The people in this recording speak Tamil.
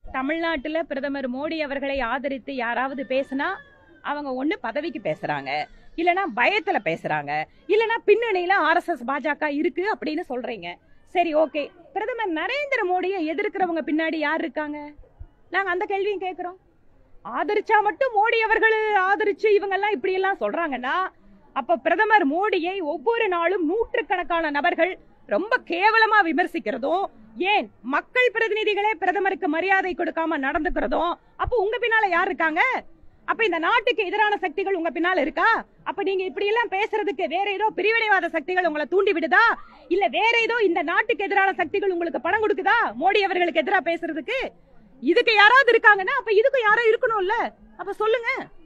தமிழ்நாட்டுல பிரதமர் மோடி அவர்களை ஆதரித்து யாராவது பேசினா அவங்க ஒண்ணு பதவிக்கு பேசுறாங்க இல்லனா பயத்துல பேசுறாங்க இல்லனா பின்னணியில ஆர்எஸ்எஸ் பாஜக இருக்கு அப்படின்னு சொல்றீங்க சரி ஓகே பிரதமர் நரேந்திர மோடியை எதிர்க்கிறவங்க பின்னாடி யார் இருக்காங்க நாங்க அந்த கேள்வியும் கேக்குறோம் ஆதரிச்சா மட்டும் மோடி அவர்கள் ஆதரிச்சு இவங்க எல்லாம் இப்படி எல்லாம் சொல்றாங்கன்னா அப்ப பிரதமர் மோடியை ஒவ்வொரு நாளும் நூற்றுக்கணக்கான நபர்கள் ரொம்ப கேவலமா விமர்சிக்கிறதும் ஏன் மக்கள் பிரதிநிதிகளே பிரதமருக்கு மரியாதை கொடுக்காம நடந்துக்கிறதும் அப்ப உங்க பின்னால யார் இருக்காங்க அப்ப இந்த நாட்டுக்கு எதிரான சக்திகள் உங்க பின்னால இருக்கா அப்ப நீங்க இப்படி எல்லாம் பேசுறதுக்கு வேற ஏதோ பிரிவினைவாத சக்திகள் உங்களை தூண்டி விடுதா இல்ல வேற ஏதோ இந்த நாட்டுக்கு எதிரான சக்திகள் உங்களுக்கு பணம் கொடுக்குதா மோடி அவர்களுக்கு எதிரா பேசுறதுக்கு இதுக்கு யாராவது இருக்காங்கன்னா அப்ப இதுக்கு யாரோ இருக்கணும்ல அப்ப சொல்லுங்க